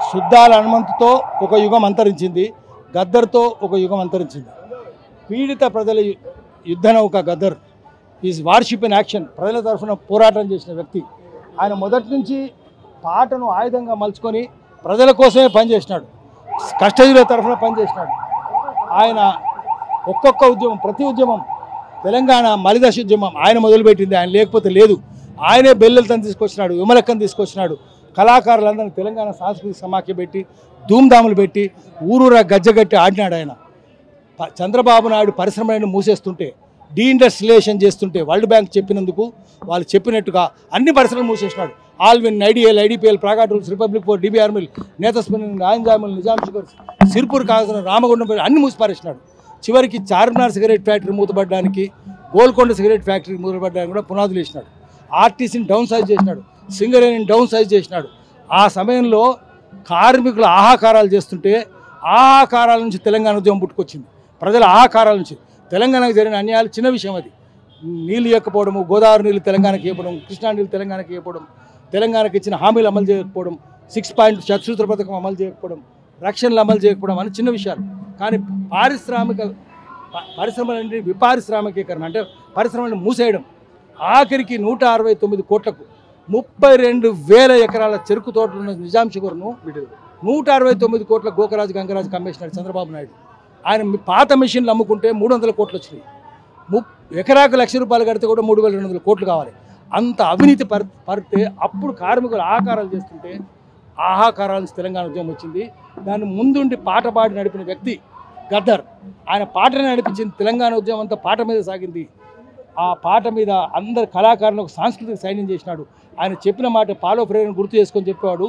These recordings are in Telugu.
శుద్ధాల హనుమంతుతో ఒక యుగం అంతరించింది గద్దర్తో ఒక యుగం అంతరించింది పీడిత ప్రజల యు- యుద్ధ నౌక Gaddar is warship in action ప్రజల తరఫున పోరాటం చేసిన వ్యక్తి ఆయన మొదటి నుంచి పాటను ఆయుధంగా మలుచుకొని ప్రజల కోసమే పనిచేసినాడు కష్టజీవుల తరఫున పనిచేసినాడు ఆయన ఒక్కొక్క ఉద్యమం ప్రతి ఉద్యమం తెలంగాణ మలిదశ ఉద్యమం ఆయన మొదలుపెట్టింది ఆయన లేకపోతే లేదు ఆయనే బెల్లెలతను తీసుకొచ్చినాడు విమలక్కని తీసుకొచ్చినాడు కళాకారులందరినీ తెలంగాణ సాంస్కృతిక సమాఖ్య పెట్టి ధూమ్ధాములు పెట్టి ఊరూరా గజ్జగట్టి ఆడినాడు ఆయన ప- చంద్రబాబు నాయుడు పరిశ్రమలను మూసేస్తుంటే డీఇండస్ట్రియలైజేషన్ చేస్తుంటే వరల్డ్ బ్యాంక్ చెప్పినందుకు వాళ్ళు చెప్పినట్టుగా అన్ని పరిశ్రమలు మూసేసినాడు Allwyn IDL IDPL Praga Tools Republic Forge DBR mill నేత స్పిన్నింగ్ ఆయంజాముల్ నిజాం షుగర్స్ సిర్పూర్ కాసిన రామగుండం పెట్టి అన్ని మూసిపారేసినాడు చివరికి చార్మినార్ సిగరెట్ ఫ్యాక్టరీ మూతపడడానికి గోల్కొండ సిగరెట్ ఫ్యాక్టరీ మూతపడడానికి కూడా పునాదులు వేసినాడు ఆర్టీసీని డౌన్ సైజ్ చేసినాడు సింగరేణిని డౌన్ సైజ్ చేసినాడు ఆ సమయంలో కార్మికులు ఆహాకారాలు చేస్తుంటే ఆహాకారాల నుంచి తెలంగాణ ఉద్యమం పుట్టుకొచ్చింది ప్రజల ఆహాకారాల నుంచి తెలంగాణకు జరిగిన అన్యాయాలు చిన్న విషయం అది నీళ్ళు ఇవ్వకపోవడము గోదావరి నీళ్ళు తెలంగాణకి ఇవ్వడం కృష్ణా నీళ్ళు తెలంగాణకి ఇవ్వడం తెలంగాణకు ఇచ్చిన హామీలు అమలు చేయకపోవడం సిక్స్ పాయింట్ చతుసూత్ర పథకం అమలు చేయకపోవడం రక్షణలు అమలు చేయకపోవడం అని చిన్న విషయాలు కానీ పారిశ్రామిక ప- పరిశ్రమలన్నీ విపారిశ్రామికీకరణ అంటే పరిశ్రమలను మూసేయడం ఆఖరికి నూట అరవై తొమ్మిది కోట్లకు ముప్పై రెండు వేల ఎకరాల చెరుకు తోటలు ఉన్న నిజాం షుగర్ను నూట అరవై తొమ్మిది కోట్ల గోకరాజు గంగరాజు కమిషనర్ చంద్రబాబు నాయుడు ఆయన మీ పాత మిషన్లు అమ్ముకుంటే మూడు వందల కోట్లు వచ్చినాయి ము ఎకరాకు లక్ష రూపాయలు కడితే కూడా మూడు వేల రెండు వందల కోట్లు కావాలి అంత అవినీతి పర్ పడితే అప్పుడు కార్మికులు ఆహాకారాలు చేస్తుంటే ఆహాకారాల నుంచి తెలంగాణ ఉద్యమం వచ్చింది దాన్ని ముందుండి పాట పాడి నడిపిన వ్యక్తి గద్దర్ ఆయన పాటని నడిపించింది తెలంగాణ ఉద్యమం అంతా పాట మీద సాగింది ఆ పాట మీద అందరు కళాకారులను ఒక సాంస్కృతిక సైన్యం చేసినాడు ఆయన చెప్పిన మాట పాలో ప్రేరణ గుర్తు చేసుకొని చెప్పేవాడు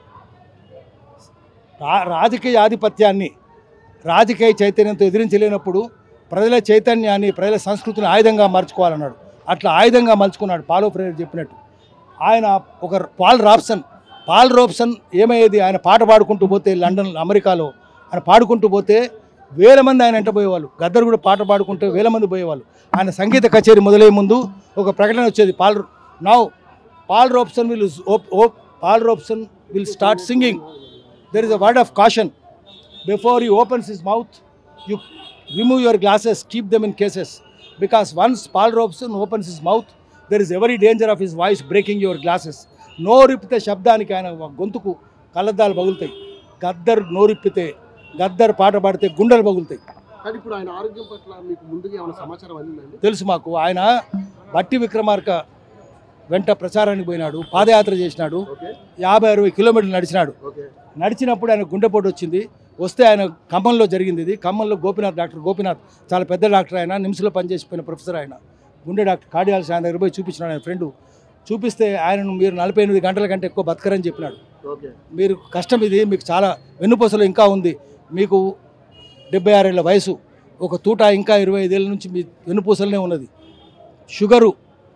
రా రాజకీయ ఆధిపత్యాన్ని రాజకీయ చైతన్యంతో ఎదిరించలేనప్పుడు ప్రజల చైతన్యాన్ని ప్రజల సంస్కృతిని ఆయుధంగా మార్చుకోవాలన్నాడు అట్లా ఆయుధంగా మలుచుకున్నాడు పాలో ప్రేరణ చెప్పినట్టు ఆయన ఒక పాల్ రాబ్సన్ పాల్ రోబ్సన్ ఏమయ్యేది ఆయన పాట పాడుకుంటూ పోతే లండన్ అమెరికాలో ఆయన పాడుకుంటూ పోతే వేల మంది ఆయన వెంట పోయేవాళ్ళు గద్దరు కూడా పాట పాడుకుంటే వేల మంది పోయేవాళ్ళు ఆయన సంగీత కచేరీ మొదలయ్యే ముందు ఒక ప్రకటన వచ్చేది Paul now Paul Robeson will Paul Robeson will start singing there is a word of caution before you opens his mouth you remove your glasses keep them in cases because once Paul Robeson opens his mouth there is every danger of his voice breaking your glasses నోరిప్పితే శబ్దానికి ఆయన గొంతుకు కళ్ళద్దాలు పగులుతాయి గద్దర్ నోరిప్పితే గద్దర్ పాట పాడితే గుండెలు పగులుతాయి కానీ ఇప్పుడు ఆయన ఆరోగ్యం పట్ల మీకు ముందుగా ఏమైనా సమాచారం అందిందండి తెలుసు మాకు ఆయన బట్టి విక్రమార్క వెంట ప్రచారానికి పోయినాడు పాదయాత్ర చేసినాడు ఓకే యాభై అరవై కిలోమీటర్లు నడిచినాడు ఓకే నడిచినప్పుడు ఆయన గుండెపోటు వచ్చింది వస్తే ఆయన ఖమ్మంలో జరిగింది ఇది ఖమ్మంలో గోపినాథ్ డాక్టర్ గోపినాథ్ చాలా పెద్ద డాక్టర్ ఆయన నిమ్స్లో పనిచేసిపోయిన ప్రొఫెసర్ ఆయన గుండె డాక్టర్ కార్డియాలజీ ఆయన దగ్గర పోయి చూపించినాడు ఆయన ఫ్రెండ్ చూపిస్తే ఆయనను మీరు నలభై ఎనిమిది గంటల కంటే ఎక్కువ బతకరని చెప్పినాడు ఓకే మీరు కష్టం ఇది మీకు చాలా వెన్నుపూసలు ఇంకా ఉంది మీకు డెబ్బై ఆరేళ్ల వయసు ఒక తూట ఇంకా ఇరవై ఐదేళ్ళ నుంచి మీ వెన్నుపూసలనే ఉన్నది షుగరు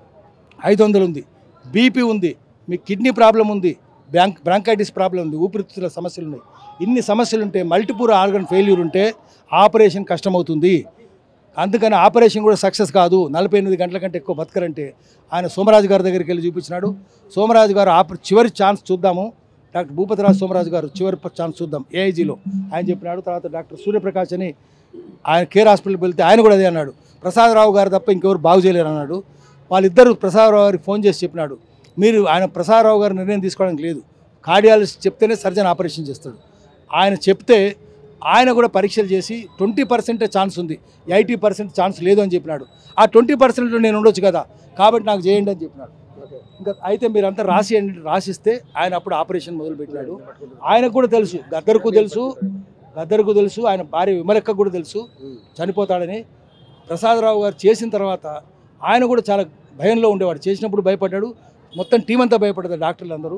ఐదు వందలు ఉంది బీపీ ఉంది మీ కిడ్నీ ప్రాబ్లం ఉంది బ్యాంక్ బ్రాంకైటిస్ ప్రాబ్లం ఉంది ఊపిరితిత్తుల సమస్యలు ఉన్నాయి ఇన్ని సమస్యలు ఉంటే మల్టిపూర్ ఆర్గన్ ఫెయిల్యూర్ ఉంటే ఆపరేషన్ కష్టమవుతుంది అందుకని ఆపరేషన్ కూడా సక్సెస్ కాదు నలభై ఎనిమిది గంటల కంటే ఎక్కువ బతకరంటే ఆయన సోమరాజు గారి దగ్గరికి వెళ్ళి చూపించినాడు సోమరాజు గారు ఆప చివరి ఛాన్స్ చూద్దాము డాక్టర్ భూపతిరాజు సోమరాజు గారు చివరి ఛాన్స్ చూద్దాం ఏఐజీలో ఆయన చెప్పినాడు తర్వాత డాక్టర్ సూర్యప్రకాష్ అని ఆయన కేర్ హాస్పిటల్కి వెళ్తే ఆయన కూడా అదే అన్నాడు ప్రసాదరావు గారు తప్ప ఇంకెవరు బాగు చేయలేరు అన్నాడు వాళ్ళిద్దరూ ప్రసాదరావు గారికి ఫోన్ చేసి చెప్పినాడు మీరు ఆయన ప్రసాదరావు గారు నిర్ణయం తీసుకోవడానికి లేదు కార్డియాలజిస్ట్ చెప్తేనే సర్జన్ ఆపరేషన్ చేస్తాడు ఆయన చెప్తే ఆయన కూడా పరీక్షలు చేసి ట్వంటీ పర్సెంటే ఛాన్స్ ఉంది ఎయిటీ పర్సెంట్ ఛాన్స్ లేదు అని చెప్పినాడు ఆ ట్వంటీ పర్సెంట్లో నేను ఉండొచ్చు కదా కాబట్టి నాకు చేయండి అని చెప్పినాడు ఓకే ఇంకా అయితే మీరంతా రాసి రాసిస్తే ఆయన అప్పుడు ఆపరేషన్ మొదలుపెట్టినాడు ఆయనకు కూడా తెలుసు గద్దరుకు తెలుసు గద్దరుకు తెలుసు ఆయన భార్య విమలక్క కూడా తెలుసు చనిపోతాడని ప్రసాదరావు గారు చేసిన తర్వాత ఆయన కూడా చాలా భయంలో ఉండేవాడు చేసినప్పుడు భయపడ్డాడు మొత్తం టీం అంతా భయపడ్డది డాక్టర్లు అందరూ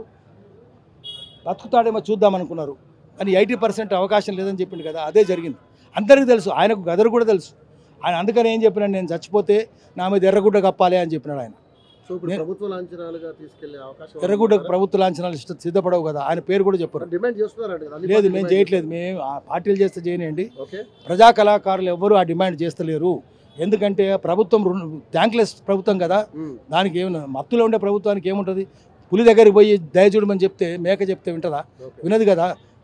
బతుకుతాడేమో చూద్దాం అనుకున్నారు కానీ ఎయిటీ పర్సెంట్ అవకాశం లేదని చెప్పిండు కదా అదే జరిగింది అందరికీ తెలుసు ఆయనకు గదరు కూడా తెలుసు ఆయన అందుకని ఏం చెప్పినాడు నేను చచ్చిపోతే నా మీద ఎర్రగుడ్డ కప్పాలి అని చెప్పినాడు ఆయన సో ఇప్పుడు నేను- ప్రభుత్వ లాంఛనాలుగా తీసుకెళ్లే అవకాశం ఎర్రగుడ్డ ప్రభుత్వ లాంఛనాలు ఇష్ట- సిద్ధపడవు కదా ఆయన పేరు కూడా చెప్పరు డిమాండ్ చేస్తున్నారంట కదా అన్ని లేదు పార్టీలు మేము డిమాండ్ చేయట్లేదు మేము ఆ పార్టీలు చేస్తే చేయనియండి చేస్తున్నాయి. ఓకే ప్రజా కళాకారులు ఎవ్వరూ ఆ డిమాండ్ చేస్తలేరు ఎందుకంటే ప్రభుత్వం థ్యాంక్లెస్ ప్రభుత్వం కదా ఉమ్. దానికి ఏమన్నా మత్తులో ఉండే ప్రభుత్వానికి ఏముంటుంది పులి దగ్గరికి పోయి దయచూడమని చెప్తే మేక చెప్తే వింటదా ఓకే వినదు కదా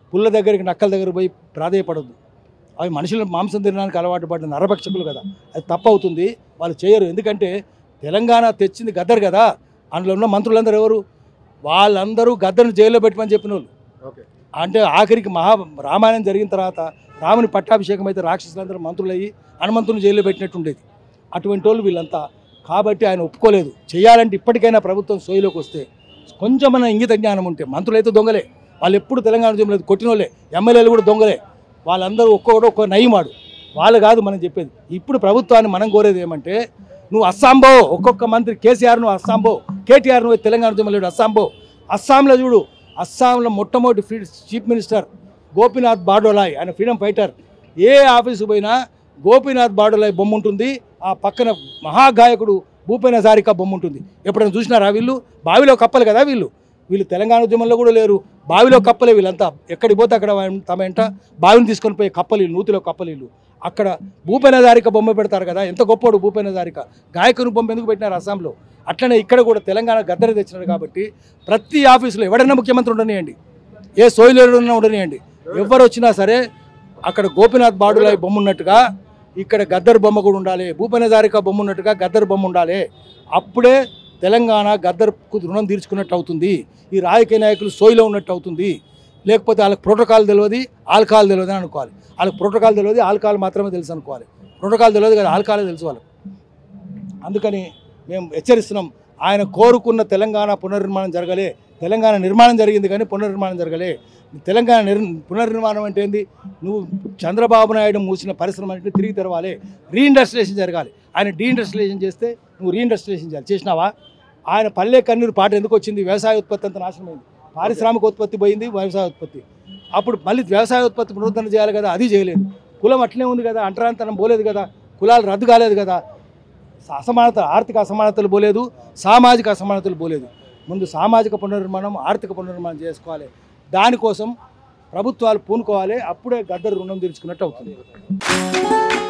పుల్ల దగ్గరికి నక్కల దగ్గర పోయి ప్రాధేయపడద్దు అవి మనుషులు మాంసం తినడానికి అలవాటు పడిన నరభక్షకులు కదా అది తప్పు అవుతుంది వాళ్ళు చేయరు ఎందుకంటే తెలంగాణ తెచ్చింది గద్దరు కదా అందులో ఉన్న మంత్రులందరూ ఎవరు వాళ్ళందరూ గద్దర్ను జైల్లో పెట్టమని చెప్పిన వాళ్ళు ఓకే అంటే ఆఖరికి మహా రామాయణం జరిగిన తర్వాత రాముని పట్టాభిషేకం అయితే రాక్షసులందరూ మంత్రులయ్యి హనుమంతుని జైల్లో పెట్టినట్టు ఉండేది అటువంటి వాళ్ళు వీళ్ళంతా కాబట్టి ఆయన ఒప్పుకోలేదు చేయాలంటే ఇప్పటికైనా ప్రభుత్వం సోయిలోకి వస్తే కొంచెమన్నా ఇంగిత జ్ఞానం ఉంటే మంత్రులైతే దొంగలే వాళ్ళు ఎప్పుడు తెలంగాణ ఉద్యమంలో కొట్టిన వాళ్ళే ఎమ్మెల్యేలు కూడా దొంగలే వాళ్ళందరూ ఒక్కొక్కడు ఒక్కో నయమాడు వాళ్ళు కాదు మనం చెప్పేది ఇప్పుడు ప్రభుత్వాన్ని మనం కోరేది ఏమంటే నువ్వు అస్సాంబో ఒక్కొక్క మంత్రి కేసీఆర్ నువ్వు అస్సాంబో కేటీఆర్ నువ్వు తెలంగాణ ఉద్యమంలో అస్సాంబో అస్సాంలో చూడు అస్సాంలో మొట్టమొదటి free chief minister Gopinath Bordoloi ఆయన ఫ్రీడమ్ ఫైటర్ ఏ ఆఫీసు పోయినా గోపీనాథ్ బాడోలాయ్ బొమ్మ ఉంటుంది ఆ పక్కన మహాగాయకుడు భూపేన హజారికా బొమ్మ ఉంటుంది ఎప్పుడైనా చూసినారా వీళ్ళు బావిలో కప్పలు కదా వీళ్ళు వీళ్ళు తెలంగాణ ఉద్యమంలో కూడా లేరు బావిలో కప్పలే వీళ్ళంతా ఎక్కడికి పోతే అక్కడ వాళ్ళు తమ ఎంట బావిని తీసుకొని పోయి కప్పలు వీళ్ళు, నూతిలో కప్పలు వీళ్ళు అక్కడ భూపేన హజారిక బొమ్మ పెడతారు కదా ఎంత గొప్పోడు భూపేన హజారిక గాయకుని బొమ్మ ఎందుకు పెట్టినారు అస్సాంలో అట్లనే ఇక్కడ కూడా తెలంగాణ గద్దర తెచ్చినారు కాబట్టి ప్రతి ఆఫీసులో ఎవడైనా ముఖ్యమంత్రి ఉండనియండి ఏ సోయిలేరున్నా ఉండనియండి ఎవరు వచ్చినా సరే అక్కడ గోపీనాథ్ బాడులాయ్ బొమ్మ ఉన్నట్టుగా ఇక్కడ గద్దర్ బొమ్మ కూడా ఉండాలి భూపేన హజారిక బొమ్మ ఉన్నట్టుగా గద్దర్ బొమ్మ ఉండాలి అప్పుడే తెలంగాణ గద్దర్కు రుణం తీర్చుకున్నట్టు అవుతుంది ఈ రాజకీయ నాయకులు సోయిలో ఉన్నట్టు అవుతుంది లేకపోతే వాళ్ళకి ప్రోటోకాల్ తెలియదు ఆల్కహాల్ తెలియదు అని అనుకోవాలి వాళ్ళకి ప్రోటోకాల్ తెలియదు ఆల్కహాల్ మాత్రమే తెలుసు అనుకోవాలి ప్రోటోకాల్ తెలియదు కదా ఆల్కహాలే తెలుసు వాళ్ళకి అందుకని మేము హెచ్చరిస్తున్నాం ఆయన కోరుకున్న తెలంగాణ పునర్నిర్మాణం జరగలే తెలంగాణ నిర్మాణం జరిగింది కానీ పునర్నిర్మాణం జరగలే తెలంగాణ నిర్ పునర్నిర్మాణం అంటే ఏంది నువ్వు చంద్రబాబు నాయుడు మూసిన పరిశ్రమ అంటే తిరిగి తెరవాలి రీఇండస్ట్రియేషన్ జరగాలి ఆయన డీఇండస్ట్రియేషన్ చేస్తే నువ్వు రీఇండస్ట్రియేషన్ చేయాలి చేసినావా ఆయన పల్లె కన్నీరు పాట ఎందుకు వచ్చింది వ్యవసాయ ఉత్పత్తి అంత నాశనమైంది పారిశ్రామిక ఉత్పత్తి పోయింది వ్యవసాయ ఉత్పత్తి అప్పుడు మళ్ళీ వ్యవసాయ ఉత్పత్తి పునరుద్ధరణ చేయాలి కదా అది చేయలేదు కులం అట్లనే ఉంది కదా అంటరాంతరం పోలేదు కదా కులాలు రద్దు కాలేదు కదా అసమానత ఆర్థిక అసమానతలు పోలేదు సామాజిక అసమానతలు పోలేదు ముందు సామాజిక పునర్నిర్మాణం ఆర్థిక పునర్నిర్మాణం చేసుకోవాలి దానికోసం ప్రభుత్వాలు పూనుకోవాలి అప్పుడే గద్దరు రుణం తీర్చుకున్నట్టు అవుతుంది